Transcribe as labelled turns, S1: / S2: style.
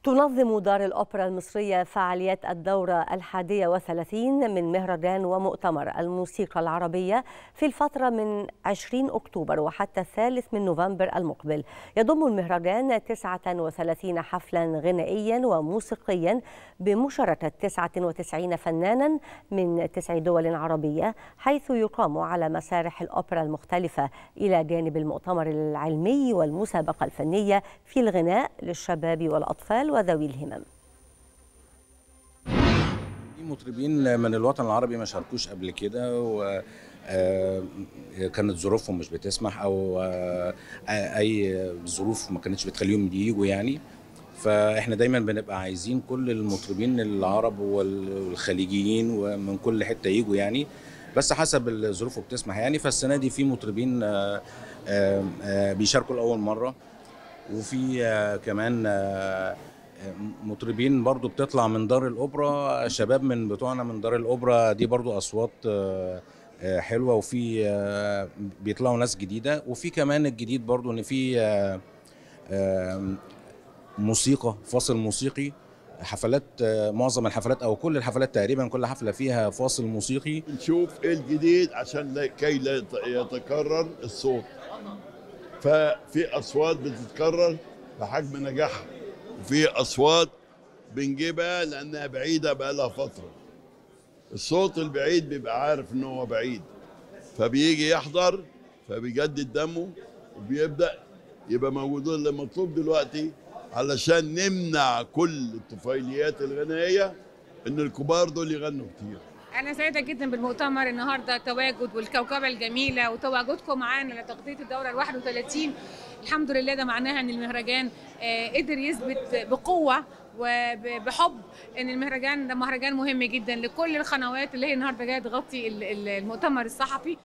S1: تنظم دار الأوبرا المصرية فعاليات الدورة الحادية وثلاثين من مهرجان ومؤتمر الموسيقى العربية في الفترة من 20 أكتوبر وحتى الثالث من نوفمبر المقبل يضم المهرجان 39 حفلا غنائيا وموسيقيا بمشاركة 99 فنانا من تسع دول عربية حيث يقام على مسارح الأوبرا المختلفة إلى جانب المؤتمر العلمي والمسابقة الفنية في الغناء للشباب والأطفال وذوي الهمم
S2: في مطربين من الوطن العربي ما شاركوش قبل كده و آه، كانت ظروفهم مش بتسمح او آه، اي ظروف ما كانتش بتخليهم يجوا يعني فاحنا دايما بنبقى عايزين كل المطربين العرب والخليجيين ومن كل حته يجوا يعني بس حسب الظروف بتسمح يعني فالسنه دي في مطربين آه، بيشاركوا لاول مره وفي كمان مطربين برضو بتطلع من دار الاوبرا شباب من بتوعنا من دار الاوبرا دي برضو اصوات حلوه وفي بيطلعوا ناس جديده وفي كمان الجديد برضو ان في موسيقى فاصل موسيقي حفلات معظم الحفلات او كل الحفلات تقريبا كل حفله فيها فاصل موسيقي
S3: نشوف ايه الجديد عشان كي لا يتكرر الصوت ففي اصوات بتتكرر بحجم نجاحها وفي اصوات بنجيبها لانها بعيده بقى لها فتره الصوت البعيد بيبقى عارف ان هو بعيد فبيجي يحضر فبيجدد دمه وبيبدا يبقى موجود اللي مطلوب دلوقتي علشان نمنع كل الطفيليات الغنائيه ان الكبار دول يغنوا كتير
S4: أنا سعيدة جدا بالمؤتمر النهارده التواجد والكوكبة الجميلة وتواجدكم معانا لتغطية الدورة ال 31 الحمد لله ده معناها إن المهرجان قدر يثبت بقوة وبحب ان المهرجان ده مهرجان مهم جدا لكل القنوات اللي هي النهارده جايه تغطي المؤتمر الصحفي